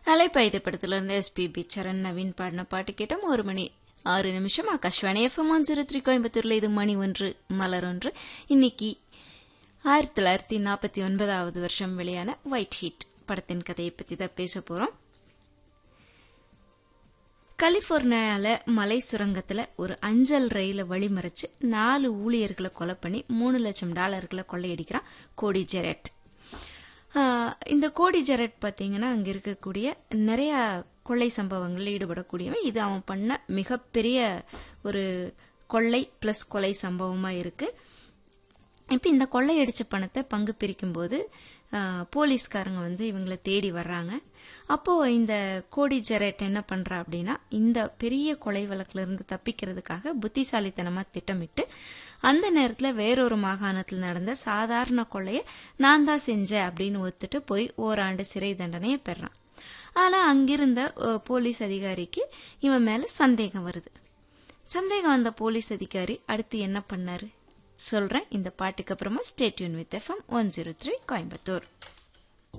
அலைப்பாயுத படத்திலிருந்து எஸ்பிபி சரண் நவீன் பாடின பாட்டு கேட்டோம் ஒரு மணி ஆறு நிமிஷம் Akashvani FM one zero three கோயம்புத்தூர்ல இது மணி ஒன்று மலர் ஒன்று இன்னைக்கு ஆயிரத்தி தொள்ளாயிரத்தி நாற்பத்தி ஒன்பதாவது வருஷம் வெளியான ஒயிட் ஹீட் படத்தின் கதையை பற்றி தான் பேச போகிறோம் கலிஃபோர்னியாவில் மலை சுரங்கத்தில் ஒரு அஞ்சல் ரயிலை வழிமறைச்சு நாலு ஊழியர்களை கொலை பண்ணி மூணு லட்சம் டாலர்களை கொள்ளையடிக்கிறான் கோடி ஜெரட் ஆஹ் இந்த கோடி ஜெரட் பார்த்தீங்கன்னா அங்கே இருக்கக்கூடிய நிறைய கொள்ளை சம்பவங்களில் ஈடுபடக்கூடியவன் இது அவன் பண்ண மிகப்பெரிய ஒரு கொள்ளை ப்ளஸ் கொலை சம்பவமாக இருக்குது இப்போ இந்த கொள்ளையடிச்ச பணத்தை பங்கு பிரிக்கும்போது ஆஹ், போலீஸ்காரங்க வந்து இவங்களை தேடி வர்றாங்க அப்போது இந்த கோடி ஜெரட் என்ன பண்ணுறா அப்படின்னா இந்த பெரிய கொலை வழக்குல இருந்து தப்பிக்கிறதுக்காக புத்திசாலித்தனமாக திட்டமிட்டு அந்த நேரத்தில் வேறொரு மாகாணத்தில் நடந்த சாதாரண கொள்ளையை நான் தான் செஞ்சேன் அப்படின்னு ஒத்துட்டு போய் ஓராண்டு சிறை தண்டனையை பெறான் ஆனால் அங்கிருந்த அஹ், போலீஸ் அதிகாரிக்கு இவன் மேலே சந்தேகம் வருது சந்தேகம் வந்த போலீஸ் அதிகாரி அடுத்து என்ன பண்ணாரு சொல்றேன் இந்த பாட்டுக்கு அப்புறமா stay tuned with FM one zero three Coimbatore